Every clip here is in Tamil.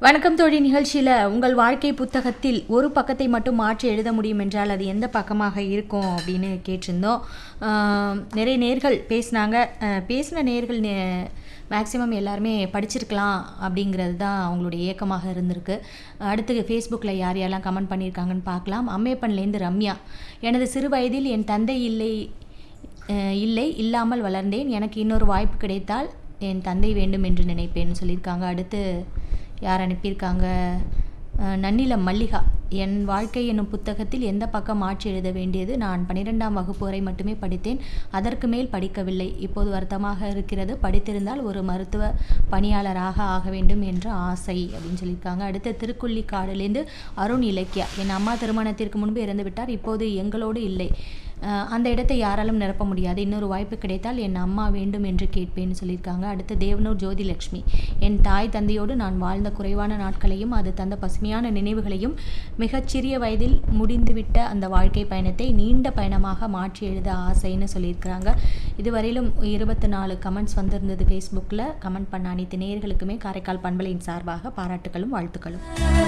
வணக்கம் தோழி நிகழ்ச்சியில் உங்கள் வாழ்க்கை புத்தகத்தில் ஒரு பக்கத்தை மட்டும் மாற்றி எழுத முடியும் என்றால் அது எந்த பக்கமாக இருக்கும் அப்படின்னு கேட்டிருந்தோம் ஆஹ் நிறைய நேர்கள் பேசினாங்க பேசின நேர்கள் மேக்ஸிமம் எல்லாருமே படிச்சிருக்கலாம் அப்படிங்கிறது தான் அவங்களுடைய ஏக்கமாக இருந்திருக்கு அடுத்து ஃபேஸ்புக்கில் யார் யாரெல்லாம் கமெண்ட் பண்ணியிருக்காங்கன்னு பார்க்கலாம் அம்மேப்பன்லேருந்து ரம்யா எனது சிறு வயதில் என் தந்தை இல்லை அஹ் இல்லை இல்லாமல் வளர்ந்தேன் எனக்கு இன்னொரு வாய்ப்பு கிடைத்தால் என் தந்தை வேண்டும் என்று நினைப்பேன்னு சொல்லியிருக்காங்க அடுத்து யார் அனுப்பியிருக்காங்க அஹ் நன்னிலம் மல்லிகா என் வாழ்க்கை என்னும் புத்தகத்தில் எந்த பக்கம் மாற்றி எழுத வேண்டியது நான் பன்னிரெண்டாம் வகுப்பு வரை மட்டுமே படித்தேன் அதற்கு மேல் படிக்கவில்லை இப்போது வருத்தமாக இருக்கிறது படித்திருந்தால் ஒரு மருத்துவ பணியாளராக ஆக வேண்டும் என்ற ஆசை அப்படின்னு சொல்லியிருக்காங்க அடுத்து திருக்குள்ளிக்காடுலேருந்து அருண் இலக்கியா என் அம்மா திருமணத்திற்கு முன்பு இறந்து விட்டார் இப்போது எங்களோடு இல்லை அஹ் அந்த இடத்தை யாராலும் நிரப்ப முடியாது இன்னொரு வாய்ப்பு கிடைத்தால் என் அம்மா வேண்டும் என்று கேட்பேன்னு சொல்லியிருக்காங்க அடுத்து தேவனூர் ஜோதிலட்சுமி என் தாய் தந்தையோடு நான் வாழ்ந்த குறைவான நாட்களையும் அது தந்த பசுமையான நினைவுகளையும் மிகச்சிறிய வயதில் முடிந்துவிட்ட அந்த வாழ்க்கை பயணத்தை நீண்ட பயணமாக மாற்றி எழுத ஆசைன்னு சொல்லியிருக்கிறாங்க இதுவரையிலும் இருபத்தி நாலு கமெண்ட்ஸ் வந்திருந்தது ஃபேஸ்புக்கில் கமெண்ட் பண்ண அனைத்து நேயர்களுக்குமே காரைக்கால் பண்பலையின் சார்பாக பாராட்டுகளும் வாழ்த்துக்களும்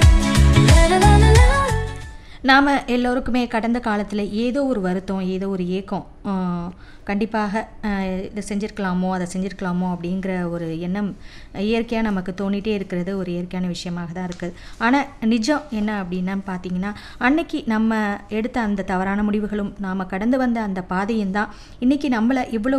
நாம் எல்லோருக்குமே கடந்த காலத்தில் ஏதோ ஒரு வருத்தம் ஏதோ ஒரு ஏக்கம் ஆஹ், கண்டிப்பாக ஆஹ், இதை செஞ்சுருக்கலாமோ அதை செஞ்சுருக்கலாமோ அப்படிங்கிற ஒரு எண்ணம் இயற்கையாக நமக்கு தோணிகிட்டே இருக்கிறது ஒரு இயற்கையான விஷயமாக தான் இருக்குது ஆனால் நிஜம் என்ன அப்படின்னா பார்த்தீங்கன்னா அன்னைக்கு நம்ம எடுத்த அந்த தவறான முடிவுகளும் நாம் கடந்து வந்த அந்த பாதையும் தான் இன்றைக்கி நம்மளை இவ்வளோ